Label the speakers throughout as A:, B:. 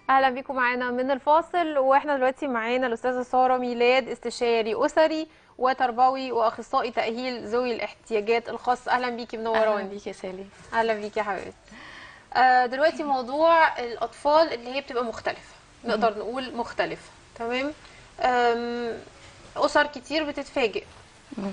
A: اهلا بيكم معانا من الفاصل واحنا دلوقتي معانا الاستاذه ساره ميلاد استشاري اسري وتربوي واخصائي تاهيل ذوي الاحتياجات الخاصه اهلا بيكي
B: اهلا
A: منوراني
B: بيك يا سالي
A: اهلا بيكي يا حبيبتي آه دلوقتي موضوع الاطفال اللي هي بتبقى مختلفه نقدر نقول مختلفه تمام آم، اسر كتير بتتفاجئ
B: مم.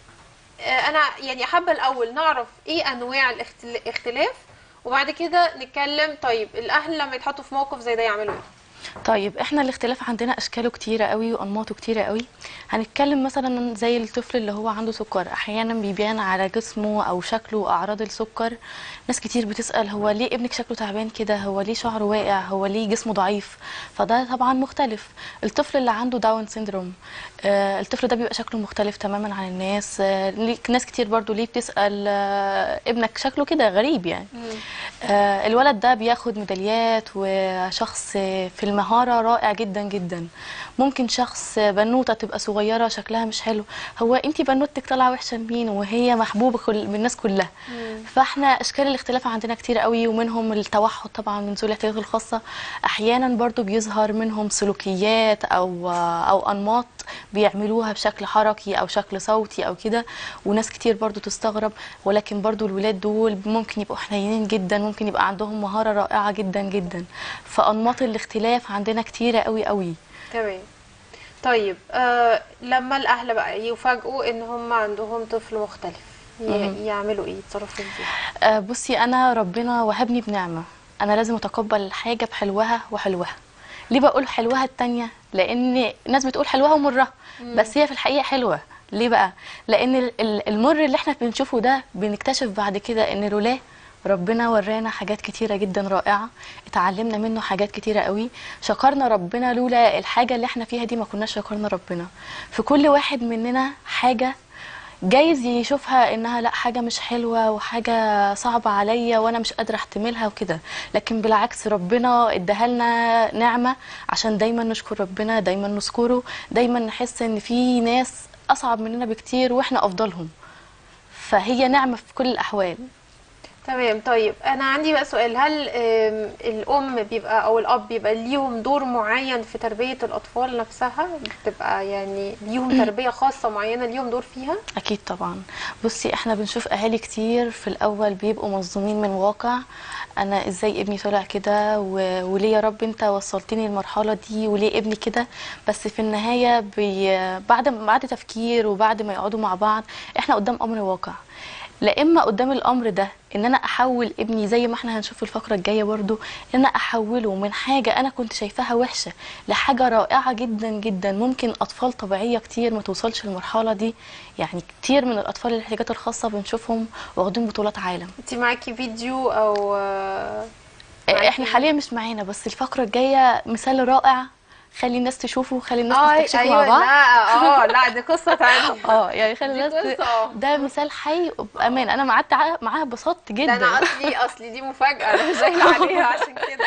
A: آه، انا يعني حابه الاول نعرف ايه انواع الاختل- الاختلاف وبعد كده نتكلم طيب الاهل لما يتحطوا في موقف زي ده يعملوا ايه
B: طيب احنا الاختلاف عندنا اشكاله كتيره قوي وانماطه كتيره قوي هنتكلم مثلا زي الطفل اللي هو عنده سكر احيانا بيبان على جسمه او شكله اعراض السكر ناس كتير بتسال هو ليه ابنك شكله تعبان كده هو ليه شعره واقع هو ليه جسمه ضعيف فده طبعا مختلف الطفل اللي عنده داون سيندروم آه الطفل ده بيبقى شكله مختلف تماما عن الناس آه ليه- ناس كتير برضو ليه بتسال آه ابنك شكله كده غريب يعني آه، الولد ده بياخد ميداليات وشخص في المهارة رائع جدا جدا ممكن شخص بنوتة تبقى صغيرة شكلها مش حلو هو انتي بنوتك طالعة وحشة لمين وهي محبوبة كل من الناس كلها فاحنا اشكال الاختلاف عندنا كتير قوي ومنهم التوحد طبعا من ذوي الاحتياجات الخاصة احيانا برضو بيظهر منهم سلوكيات او او انماط بيعملوها بشكل حركي او شكل صوتي او كده وناس كتير برضو تستغرب ولكن برضو الولاد دول ممكن يبقوا حنينين جدا ممكن يبقى عندهم مهارة رائعة جدا جدا فانماط الاختلاف عندنا كتيرة قوي قوي
A: تمام طيب آه لما الاهل بقى يفاجئوا ان هم عندهم طفل مختلف ي-
B: مهم.
A: يعملوا ايه يتصرفوا ازاي
B: آه، بصي انا ربنا وهبني بنعمه انا لازم اتقبل الحاجه بحلوها وحلوها ليه بقول حلوها التانية لان الناس بتقول حلوها ومرها بس هي في الحقيقه حلوه ليه بقى لان ال- ال- المر اللي احنا بنشوفه ده بنكتشف بعد كده ان لولاه ربنا ورانا حاجات كتيرة جدا رائعة اتعلمنا منه حاجات كتيرة قوي شكرنا ربنا لولا الحاجة اللي احنا فيها دي ما كناش شكرنا ربنا في كل واحد مننا حاجة جايز يشوفها انها لا حاجه مش حلوه وحاجه صعبه عليا وانا مش قادره احتملها وكده لكن بالعكس ربنا اداها لنا نعمه عشان دايما نشكر ربنا دايما نذكره دايما نحس ان في ناس اصعب مننا بكتير واحنا افضلهم فهي نعمه في كل الاحوال
A: تمام طيب انا عندي بقى سؤال هل آم، الام بيبقى او الاب بيبقى ليهم دور معين في تربية الاطفال نفسها بتبقى يعني ليهم تربية خاصة معينة ليهم دور فيها
B: اكيد طبعا بصي احنا بنشوف اهالي كتير في الاول بيبقوا مصدومين من واقع انا ازاي ابني طلع كده و- وليه يا رب انت وصلتني المرحله دي وليه ابني كده بس في النهايه بي بعد بعد تفكير وبعد ما يقعدوا مع بعض احنا قدام امر واقع لا اما قدام الامر ده ان انا احول ابني زي ما احنا هنشوف في الفقره الجايه برضو ان انا احوله من حاجه انا كنت شايفاها وحشه لحاجه رائعه جدا جدا ممكن اطفال طبيعيه كتير ما توصلش المرحله دي يعني كتير من الاطفال الاحتياجات الخاصه بنشوفهم واخدين بطولات عالم
A: انت معاكي فيديو او آه، معاكي-
B: احنا حاليا مش معانا بس الفقره الجايه مثال رائع خلي الناس تشوفه خلي الناس
A: اه
B: تستكشف
A: ايوه
B: مع بعض
A: لا اه لا دي قصة تانية
B: اه يعني خلي
A: دي
B: الناس ت-
A: قصة اه.
B: ده مثال حي بامان انا قعدت ع- معاها اتبسطت
A: ده انا
B: جدا
A: اصلي اصلي دي مفاجأة انا مش قايلة عليها عشان كده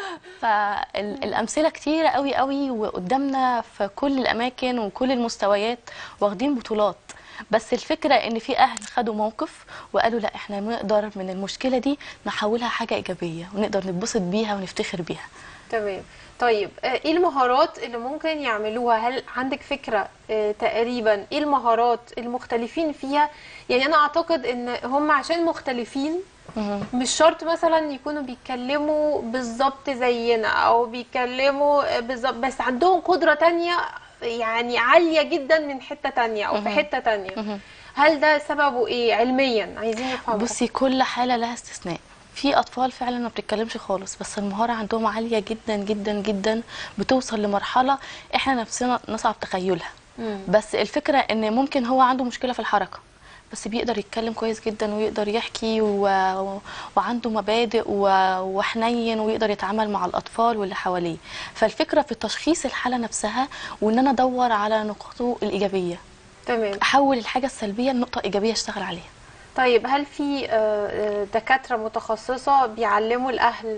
B: فالامثله كتيره قوي قوي وقدامنا في كل الاماكن وكل المستويات واخدين بطولات بس الفكره ان في اهل خدوا موقف وقالوا لا احنا نقدر من المشكله دي نحولها حاجه ايجابيه ونقدر نتبسط بيها ونفتخر بيها
A: تمام طيب آه، ايه المهارات اللي ممكن يعملوها هل عندك فكرة آه، تقريبا ايه المهارات المختلفين فيها يعني انا اعتقد ان هم عشان مختلفين
B: مهم.
A: مش شرط مثلا يكونوا بيتكلموا بالظبط زينا او بيتكلموا بالظبط بس عندهم قدرة تانية يعني عالية جدا من حتة تانية او في
B: مهم.
A: حتة تانية
B: مهم.
A: هل ده سببه ايه علميا عايزين نفهم
B: بصي كل حاله لها استثناء في اطفال فعلا ما بتتكلمش خالص بس المهاره عندهم عاليه جدا جدا جدا بتوصل لمرحله احنا نفسنا نصعب تخيلها
A: مم.
B: بس الفكره ان ممكن هو عنده مشكله في الحركه بس بيقدر يتكلم كويس جدا ويقدر يحكي و... وعنده مبادئ و... وحنين ويقدر يتعامل مع الاطفال واللي حواليه فالفكره في تشخيص الحاله نفسها وان انا ادور على نقطه الايجابيه
A: تمام
B: احول الحاجه السلبيه لنقطه ايجابيه اشتغل عليها
A: طيب هل في آه، آه، دكاترة متخصصة بيعلموا الأهل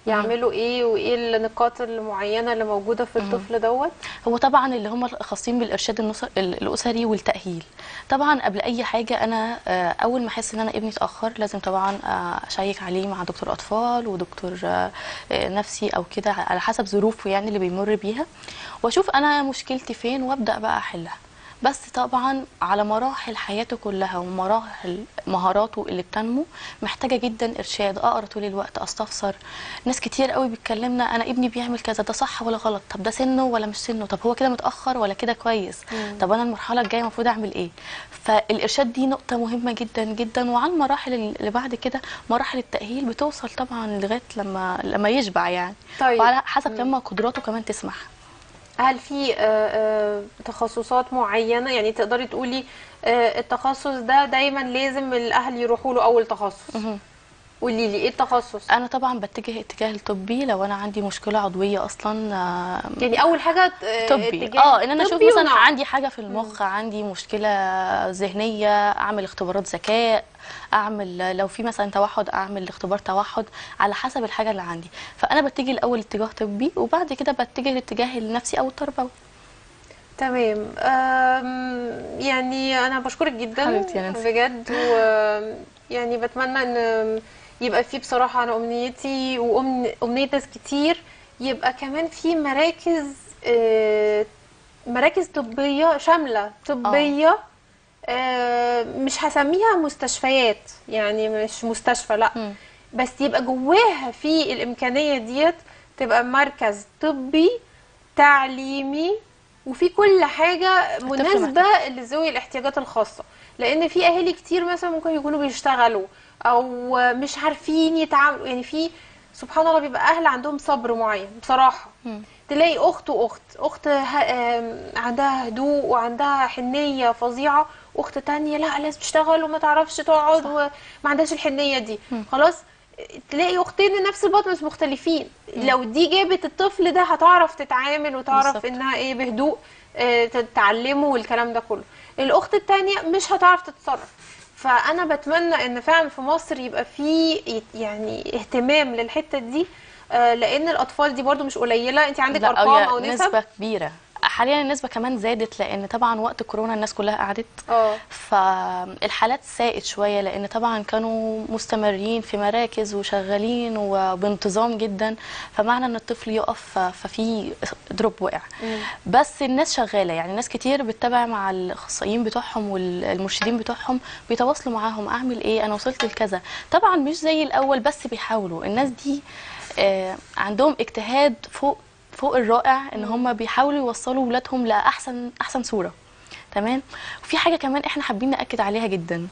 A: يعملوا ايه وايه النقاط المعينه اللي موجوده في الطفل دوت
B: هو طبعا اللي هم الخاصين بالارشاد النص- ال- الاسري والتاهيل طبعا قبل اي حاجه انا آه، اول ما احس ان انا ابني اتاخر لازم طبعا آه، اشيك عليه مع دكتور اطفال ودكتور آه، آه، نفسي او كده على حسب ظروفه يعني اللي بيمر بيها واشوف انا مشكلتي فين وابدا بقى احلها بس طبعا على مراحل حياته كلها ومراحل مهاراته اللي بتنمو محتاجه جدا ارشاد اقرا طول الوقت استفسر ناس كتير قوي بتكلمنا انا ابني بيعمل كذا ده صح ولا غلط طب ده سنه ولا مش سنه طب هو كده متاخر ولا كده كويس طب انا المرحله الجايه المفروض اعمل ايه فالارشاد دي نقطه مهمه جدا جدا وعن المراحل اللي بعد كده مراحل التاهيل بتوصل طبعا لغايه لما لما يشبع يعني
A: طيب.
B: وعلى حسب لما قدراته كمان تسمح
A: هل في آه، آه، تخصصات معينه يعني تقدري تقولي آه، التخصص ده دايما لازم الاهل يروحوا له اول تخصص
B: مهم.
A: قولي لي ايه التخصص
B: انا طبعا بتجه اتجاه الطبي لو انا عندي مشكله عضويه اصلا آه،
A: يعني اول حاجه آه،
B: طبي
A: اتجاه
B: اه ان انا اشوف
A: طبي
B: مثلا
A: ونوع.
B: عندي حاجه في المخ عندي مشكله ذهنيه اعمل اختبارات ذكاء اعمل لو في مثلا توحد اعمل اختبار توحد على حسب الحاجه اللي عندي فانا بتجه الاول اتجاه طبي وبعد كده بتجه الاتجاه النفسي او التربوي
A: تمام أم، يعني انا بشكرك جدا
B: حبيبتي يا نانسي.
A: بجد و يعني بتمنى ان يبقى في بصراحه انا امنيتي وامنيه ناس كتير يبقى كمان في مراكز آه، مراكز طبيه شامله طبيه آه، مش هسميها مستشفيات يعني مش مستشفى لا
B: مم.
A: بس يبقى جواها في الامكانيه ديت تبقى مركز طبي تعليمي وفي كل حاجه مناسبه لذوي الاحتياجات الخاصه لان في اهالي كتير مثلا ممكن يكونوا بيشتغلوا او مش عارفين يتعاملوا يعني في سبحان الله بيبقى اهل عندهم صبر معين بصراحه
B: مم.
A: تلاقي اخت واخت اخت ه- آم، عندها هدوء وعندها حنيه فظيعه اخت تانية لا لازم تشتغل وما تعرفش تقعد وما عندهاش الحنيه دي خلاص تلاقي اختين من نفس البطن بس مختلفين لو دي جابت الطفل ده هتعرف تتعامل وتعرف
B: بالظبط.
A: انها ايه بهدوء آه، تتعلمه والكلام ده كله الاخت التانية مش هتعرف تتصرف فانا بتمنى ان فعلا في مصر يبقى في يعني اهتمام للحته دي آه، لان الاطفال دي برضو مش قليله انت عندك
B: لا
A: ارقام
B: هي
A: او نسب
B: نسبه كبيره حاليا النسبه كمان زادت لان طبعا وقت كورونا الناس كلها قعدت
A: اه
B: فالحالات ساءت شويه لان طبعا كانوا مستمرين في مراكز وشغالين وبانتظام جدا فمعنى ان الطفل يقف ففي دروب وقع بس الناس شغاله يعني ناس كتير بتتابع مع الاخصائيين بتوعهم والمرشدين بتوعهم بيتواصلوا معاهم اعمل ايه انا وصلت لكذا طبعا مش زي الاول بس بيحاولوا الناس دي آه، عندهم اجتهاد فوق فوق الرائع ان هم بيحاولوا يوصلوا ولادهم لاحسن احسن صوره تمام وفي حاجه كمان احنا حابين ناكد عليها جدا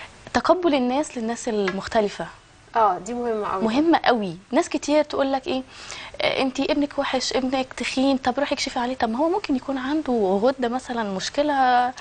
B: تقبل الناس للناس المختلفه
A: اه دي مهمه قوي
B: مهمه قوي ناس كتير تقول لك ايه انت ابنك وحش ابنك تخين طب روحي اكشفي عليه طب ما هو ممكن يكون عنده غده مثلا مشكله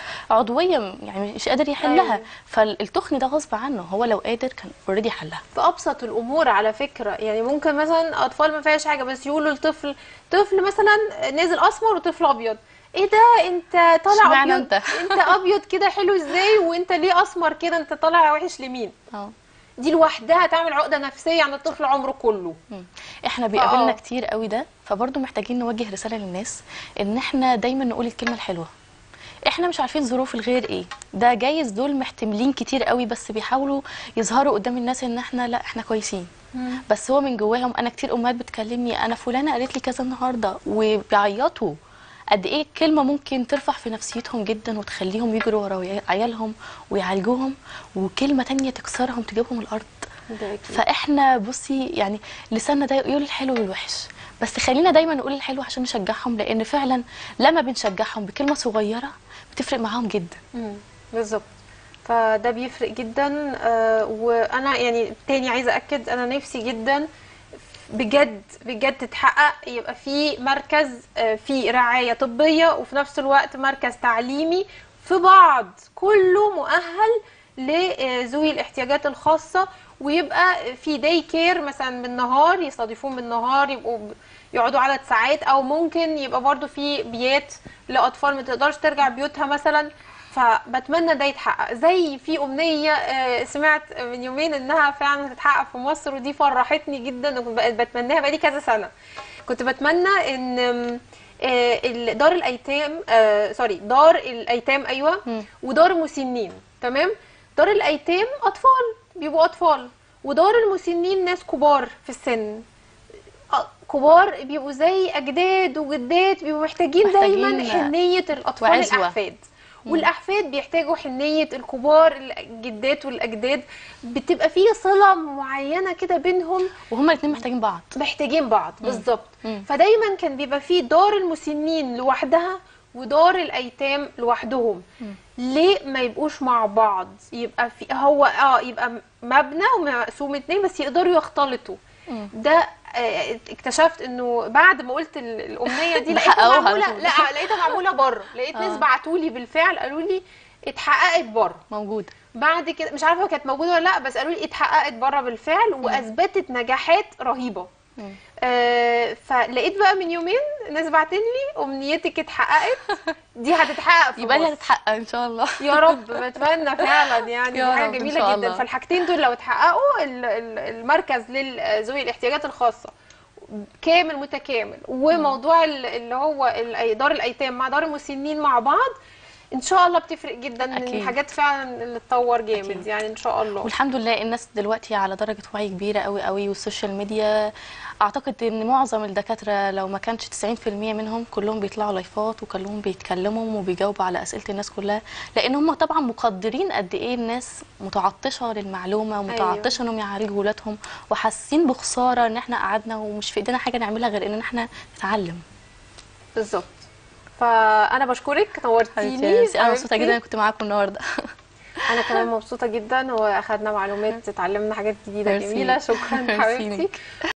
B: عضويه يعني مش قادر يحلها
A: أيوة.
B: فالتخن ده غصب عنه هو لو قادر كان اوريدي حلها
A: في ابسط الامور على فكره يعني ممكن مثلا اطفال ما فيهاش حاجه بس يقولوا لطفل طفل مثلا نازل اسمر وطفل ابيض ايه ده انت طالع
B: اشمعنى
A: ابيض
B: انت؟
A: انت ابيض كده حلو ازاي وانت ليه اسمر كده انت طالع وحش لمين
B: اه
A: دي لوحدها تعمل عقده نفسيه عند الطفل عمره كله
B: مم. احنا بيقابلنا
A: آه.
B: كتير قوي ده فبرضه محتاجين نوجه رساله للناس ان احنا دايما نقول الكلمه الحلوه احنا مش عارفين ظروف الغير ايه ده جايز دول محتملين كتير قوي بس بيحاولوا يظهروا قدام الناس ان احنا لا احنا كويسين بس هو من جواهم انا كتير امهات بتكلمني انا فلانه قالت لي كذا النهارده وبيعيطوا قد ايه كلمه ممكن ترفع في نفسيتهم جدا وتخليهم يجروا ورا عيالهم ويعالجوهم وكلمه تانية تكسرهم تجيبهم الارض
A: ده أكيد.
B: فاحنا بصي يعني لساننا ده يقول الحلو والوحش بس خلينا دايما نقول الحلو عشان نشجعهم لان فعلا لما بنشجعهم بكلمه صغيره بتفرق معاهم جدا
A: مم. بالظبط فده بيفرق جدا آه، وانا يعني تاني عايزه اكد انا نفسي جدا بجد بجد تتحقق يبقى في مركز آه، في رعايه طبيه وفي نفس الوقت مركز تعليمي في بعض كله مؤهل لذوي الاحتياجات الخاصه ويبقى في داي كير مثلا بالنهار يستضيفوهم بالنهار يبقوا ب- يقعدوا عدد ساعات او ممكن يبقى برضو في بيات لاطفال ما تقدرش ترجع بيوتها مثلا فبتمنى ده يتحقق زي في امنيه آه، سمعت من يومين انها فعلا هتتحقق في مصر ودي فرحتني جدا وكنت بقيت بتمناها بقالي كذا سنه كنت بتمنى ان آم، آه، ال- دار الايتام آه، سوري دار الايتام ايوه
B: مم.
A: ودار مسنين تمام دار الايتام اطفال بيبقوا اطفال ودار المسنين ناس كبار في السن آه، كبار بيبقوا زي اجداد وجدات بيبقوا محتاجين, دايما
B: محتاجين
A: حنيه الاطفال
B: وعزوة.
A: الاحفاد والاحفاد بيحتاجوا حنيه الكبار الجدات والاجداد بتبقى في صله معينه كده بينهم
B: وهما الاثنين محتاجين بعض
A: محتاجين بعض بالظبط
B: مم.
A: فدايما كان بيبقى في دار المسنين لوحدها ودار الايتام لوحدهم ليه ما يبقوش مع بعض يبقى في هو اه يبقى مبنى ومقسوم اتنين بس يقدروا يختلطوا
B: مم.
A: ده آه، اكتشفت انه بعد ما قلت ال- الامنيه دي لقيتها
B: بحققوها على
A: معموله
B: طول.
A: لا لقيتها معموله بره لقيت ناس
B: آه.
A: بعتوا لي بالفعل قالوا لي اتحققت بره
B: موجود
A: بعد كده مش عارفه كانت موجوده ولا لا بس قالوا لي اتحققت بره بالفعل واثبتت نجاحات رهيبه
B: مم.
A: آه فلقيت بقى من يومين ناس بعتين لي امنيتك اتحققت دي هتتحقق في
B: يبقى لي
A: مصر.
B: هتتحقق ان شاء الله
A: يا رب بتمنى فعلا يعني
B: يا
A: دي حاجه
B: رب إن
A: جميله
B: شاء
A: جدا
B: الله.
A: فالحاجتين دول لو اتحققوا ال- ال- المركز لذوي الاحتياجات الخاصه كامل متكامل وموضوع ال- اللي هو ال- دار الايتام مع دار المسنين مع بعض ان شاء الله بتفرق جدا من
B: أكيد.
A: الحاجات فعلا اللي تطور جامد
B: أكيد.
A: يعني ان شاء الله
B: والحمد لله الناس دلوقتي على درجة وعي كبيرة قوي قوي والسوشيال ميديا اعتقد ان معظم الدكاترة لو ما كانش 90% منهم كلهم بيطلعوا لايفات وكلهم بيتكلموا وبيجاوبوا على اسئلة الناس كلها لان هم طبعا مقدرين قد ايه الناس متعطشة للمعلومة ومتعطشة انهم يعالجوا ولادهم وحاسين بخسارة ان احنا قعدنا ومش في ايدينا حاجة نعملها غير ان احنا نتعلم
A: بالظبط فانا بشكرك نورتيني
B: انا مبسوطة جدا
A: حبيبتي.
B: إني كنت معاكم النهاردة
A: انا كمان مبسوطه جدا واخدنا معلومات اتعلمنا حاجات جديده
B: ميرسي.
A: جميله شكرا
B: ميرسي
A: حبيبتي
B: ليك.